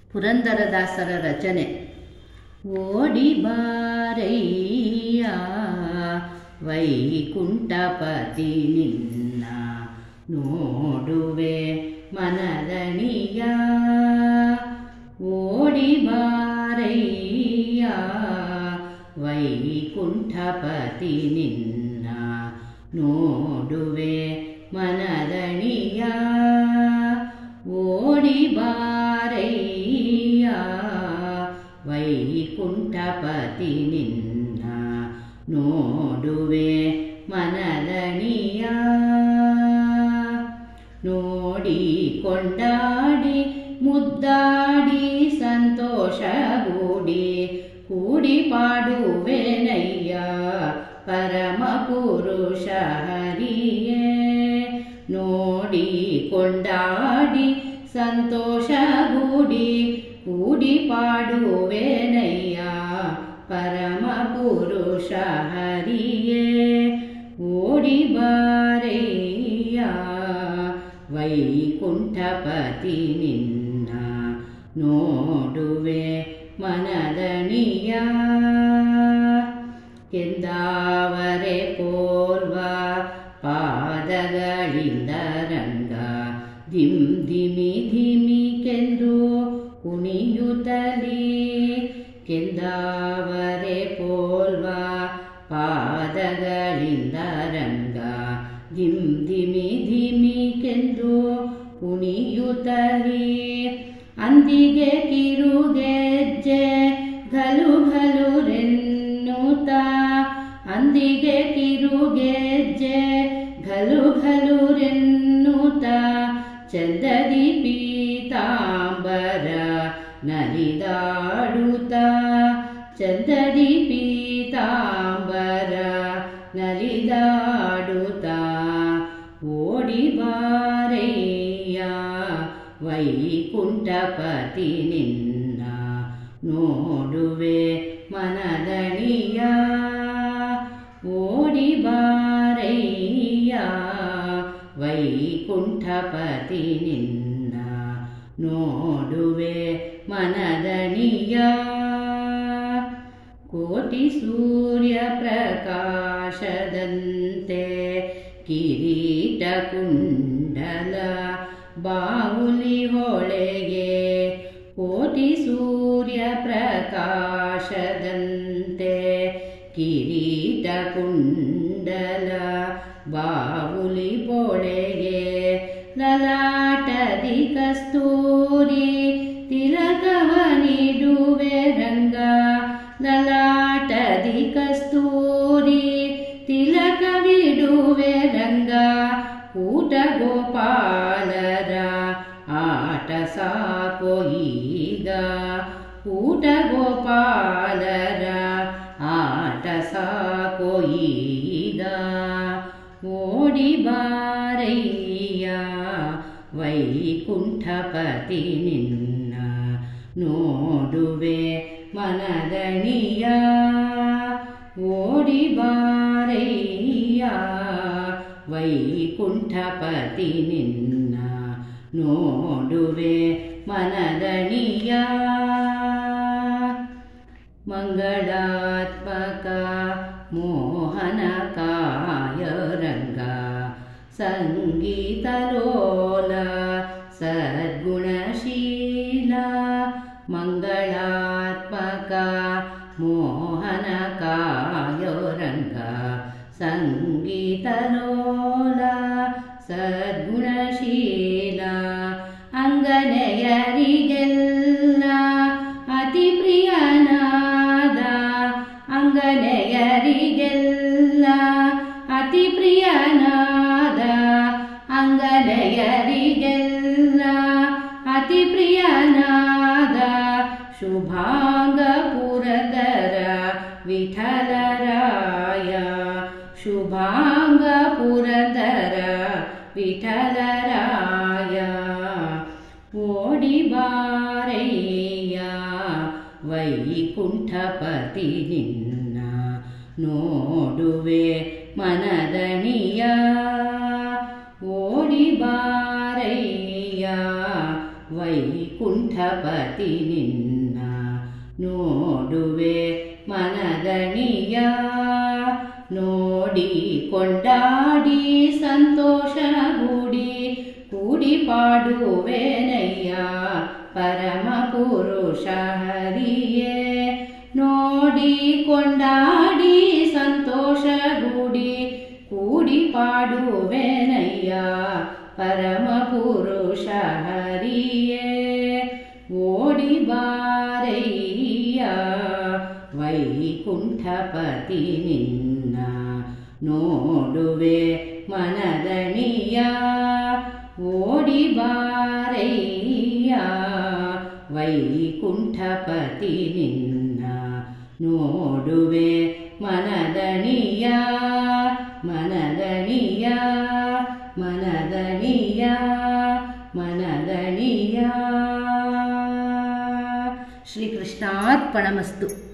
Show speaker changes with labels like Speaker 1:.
Speaker 1: ಪುರಂದರದಾಸರ ರಚನೆ ಓಡಿ ಬಾರಯ್ಯ ವೈಕುಂಠಪತಿ ನಿನ್ನ ನೋಡುವೆ ಮನದಣಿಯ ಓಡಿ ಬಾರಯ್ಯ ವೈಕುಂಠಪತಿ ನಿನ್ನ ನೋಡುವೆ ಮನದಣಿಯ ಓಡಿ ಬಾರಯ್ಯ ವೈಕುಂಠಪತಿ ನಿನ್ನ ನೋಡುವೆ ಮನದಣಿಯ ನೋಡಿ ಕೊಂಡಾಡಿ ಮುದ್ದಾಡಿ ಸಂತೋಷಗೂಡಿ ಕೂಡಿ ಪಾಡುವೆನಯ್ಯ ಪರಮ ಪುರುಷ ಹರಿಯೇ ನೋಡಿ ಕೊಂಡಾಡಿ ಸಂತೋಷಗೂಡಿ ಕೂಡಿ ಪಾಡುವೆನಯ್ಯ ಪರಮ ಪುರುಷ ಹರಿಯೇ ಓಡಿ ಬಾರಯ್ಯ ವೈಕುಂಠಪತಿ ನಿನ್ನ ನೋಡುವೆ ಮನದಣಿಯ ಕೆಂದಾವರೆ ಪೋರ್ವ ಪಾದಗಳಿಂದ ರಂಗ ಧಿಮ್ ಧಿಮಿ ಧಿಮಿ ಕೆಂದು ಕುಣಿಯುತ್ತಲೀ ಕೆಂದಾವರೆ ಪೋಲ್ವ ಪಾದಗಳಿಂದ ರಂಗ ಧಿಮ್ ಧಿಮಿ ಧಿಮಿ ಕೆಂದು ಕುಣಿಯುತ್ತಲೀ ಅಂದಿಗೆ ಕಿರುಗೆಜ್ಜೆ ಘಲು ಘಲು ರೆನ್ನುತ್ತ ಅಂದಿಗೆ ಕಿರುಗೆಜ್ಜೆ ಘಲು ಘಲು ರೆನ್ನುತ್ತ ಚಂದದಿ ಪೀತಾಂಬರ ನಲಿದಾಡುತ್ತ ಚಂದದಿ ಪೀತಾಂಬರ ನಲಿದಾಡುತ್ತ ಓಡಿ ಬಾರಯ್ಯ ವೈಕುಂಠಪತಿ ನಿನ್ನ ನೋಡುವೆ ಮನದಣಿಯ ಓಡಿ ಬಾರಯ್ಯ ವೈಕುಂಠಪತಿ ನಿನ್ನ ನೋಡುವೆ ಮನದಣಿಯ ಕೋಟಿ ಸೂರ್ಯ ಪ್ರಕಾಶದಂತೆ ಕಿರೀಟ ಕುಂಡಲ ಬಾವುಲಿ ಹೊಳೆಗೆ ಕೋಟಿ ಸೂರ್ಯ ಪ್ರಕಾಶದಂತೆ ಕಿರೀಟ ಕುಂಡಲ ಬಾವುಲಿ ಪೊಳೆಗೆ ಲಲಾಟದಿ ಕಸ್ತೂರಿ ತಿಲಕವ ನೀಡುವೆ ರಂಗ ಲಲಾಟದಿ ಕಸ್ತೂರಿ ತಿಲಕವಿಡುವೆ ರಂಗ ಕೂಟ ಗೋಪಾಲರ ಆಟ ಸಾಕೋ ಈಗ ಕೂಟ ಗೋಪಾಲರ ಆಟ ಸಾಕೋ ಈಗ ಓಡಿ ಬಾರಯ್ಯ ವೈಕುಂಠಪತಿ ನಿನ್ನ ನೋಡುವೆ ಮನದಣಿಯ ಓಡಿ ಬಾರಯ್ಯ ವೈಕುಂಠಪತಿ ನಿನ್ನ ನೋಡುವೆ ಮನದಣಿಯ ಮಂಗಳಾತ್ಮಕ ಮೋಹನ ಕಾಯ ರಂಗ ಸಂಗೀತಲೋಲ ಸದ್ಗುಣಶೀಲ ಮಂಗಳಾತ್ಮಕ ಮೋಹನ ಕಾಯ ರಂಗ ಸಂಗೀತಲೋಲ ಸದ್ಗುಣಶೀಲ ಅಂಗನೆಯರಿಗೆಲ್ಲ ಅತಿ ಪ್ರಿಯನಾದ ಅಂಗನೆಯರಿಗೆಲ್ಲ ಅತಿ ಪ್ರಿಯನಾದ ಅಂಗನೆಯರಿಗೆಲ್ಲ ಅತಿ ಪ್ರಿಯನಾದ ಶುಭಾಂಗ ಪುರದರ ವಿಠಲರಾಯ ಶುಭಾಂಗ ಪುರದರ ವಿಠಲರಾಯ ಓಡಿ ಬಾರಯ್ಯ ವೈಕುಂಠಪತಿ ನಿನ್ನ ನೋಡುವೆ ಮನದಣಿಯ ಓಡಿ ಬಾರಯ್ಯ ವೈಕುಂಠಪತಿ ವೈಕುಂಠಪತಿ ನಿನ್ನ ನೋಡುವೆ ಮನದಣಿಯ ನೋಡಿ ಕೊಂಡಾಡಿ ಸಂತೋಷಗೂಡಿ ಕೂಡಿ ಪಾಡುವೆನಯ್ಯ ಪರಮ ಪುರುಷ ಹರಿಯೇ ನೋಡಿ ಕೊಂಡಾಡಿ ಸಂತೋಷಗೂಡಿ ಕೂಡಿ ಪಾಡುವೆನಯ್ಯ ಪರಮ ಪುರುಷ ಹರಿಯೇ ಓಡಿ ಬಾರಯ್ಯ ವೈಕುಂಠಪತಿ ನಿನ್ನ ನೋಡುವೆ ಮನದಣಿಯ ಓಡಿ ಬಾರಯ್ಯ ವೈಕುಂಠಪತಿ ನಿನ್ನ ನೋಡುವೆ ಮನದಣಿಯ ಮನದಣಿಯ ಮನದಣಿಯ ಮನದಣಿಯ ಶ್ರೀಕೃಷ್ಣಾರ್ಪಣಮಸ್ತು